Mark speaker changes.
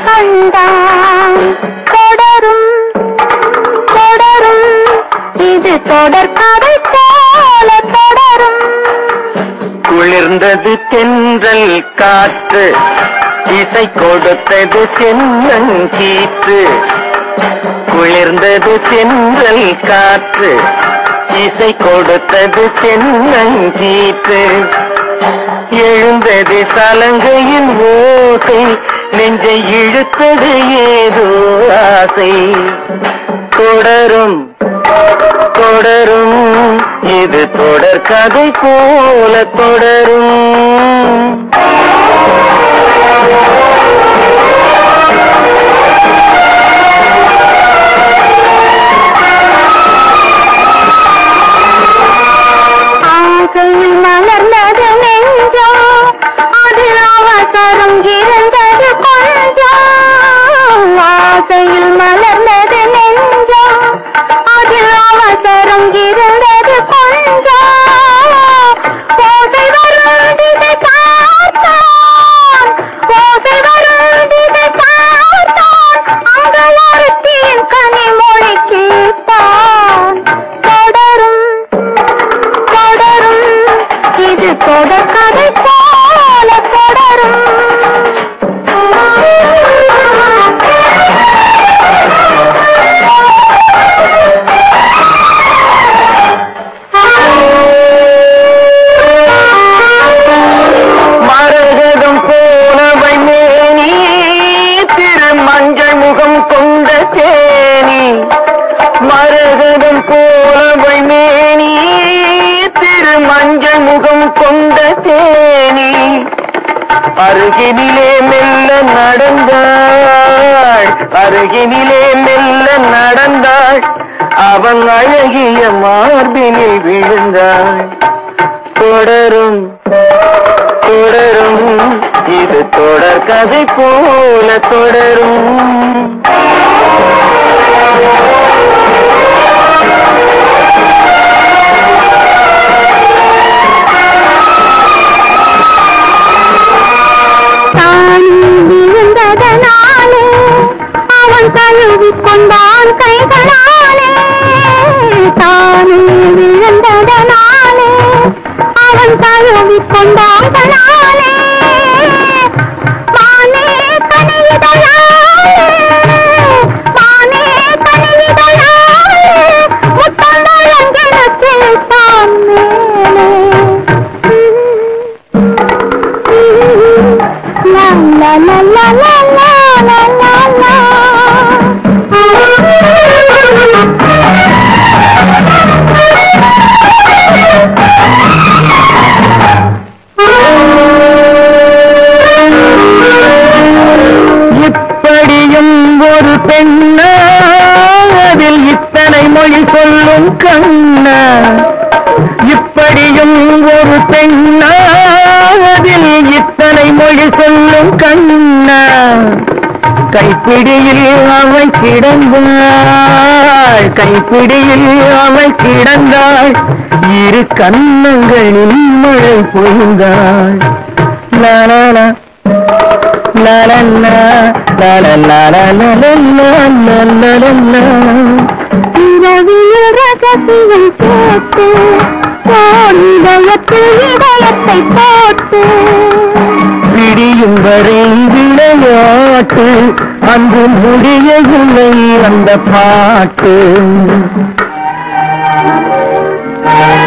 Speaker 1: கண்டான் தொடரும் தொடரும் இது தொடர் கதை போல தொடரும்
Speaker 2: குளிர்ந்தது தென்றல் காற்று இசை கொடுத்தது தென்னங்கீற்று குளிர்ந்தது தென்றல் காற்று இசை கொடுத்தது தென்னங்கீற்று எழுந்தது சலங்கையின் ஓசை நெஞ்சை இழுத்தது ஏதோ ஆசை தொடரும் தொடரும் இது தொடர் கதை போல தொடரும்
Speaker 1: ஆசையில் மலர்ந்தது நெஞ்சம் அதில் அவசரம் இருந்தது கொஞ்சம் ஆசையில் மலர்ந்தது நெஞ்சம் அதில் அவசரம் இருந்தது கொஞ்சம் ஓசை வரும் திசை பார்த்தான் ஓசை வரும் திசை பார்த்தான் அங்கு ஒருத்தியின் கனிமொழி கேட்பான் தொடரும் தொடரும் இது தொடர் கதை போல தொடரும்
Speaker 2: மரகதம் போனவை மேனி திரு மஞ்சள் முகம் கொண்ட தேனி மரகதம் போனவை மேனி திரு மஞ்சள் முகம் கொண்ட தேனி அருகினிலே மெல்ல நடந்தாள் அருகினிலே மெல்ல நடந்தாள் அவன் அழகிய மார்பினில் விழுந்தாள் தொடரும் தொடரும் இது தொடர் கதை போல தொடரும்
Speaker 1: தான் விழுந்ததனாலே அவன் தழுவி கொண்டான் கைகளாலே தானே விழுந்ததனாலே அவன் தழுவி கொண்டான் களாலே மானே கனிதழாலே மானே கனிதழாலே முத்தங்கள் அங்கெனக்கு தான் மேலே La la la la la la la la
Speaker 2: இப்படியும் ஒரு பெண்ணா அதில் இத்தனை மொழி சொல்லும் கண்ணா இப்படியும் ஒரு பெண்ணா அதில் இத்தனை மொழி சொல்லும் கண்ணா கைப்பிடியில் அவள் கிடந்தாள் கைப்பிடியில் அவள் கிடந்தாள் இரு கண்ணங்களில் மழை பொழிந்தாள் லாலாலா லாலல்லா, லாலல்லாலலலலலலலலலலா.
Speaker 1: இரவில் ரகசியம் கேட்டு போன் இதயத்தில் இதயத்தை போட்டு
Speaker 2: விடியும் வரை விளையாட்டு அங்கு முடியவில்லை அந்த பாட்டு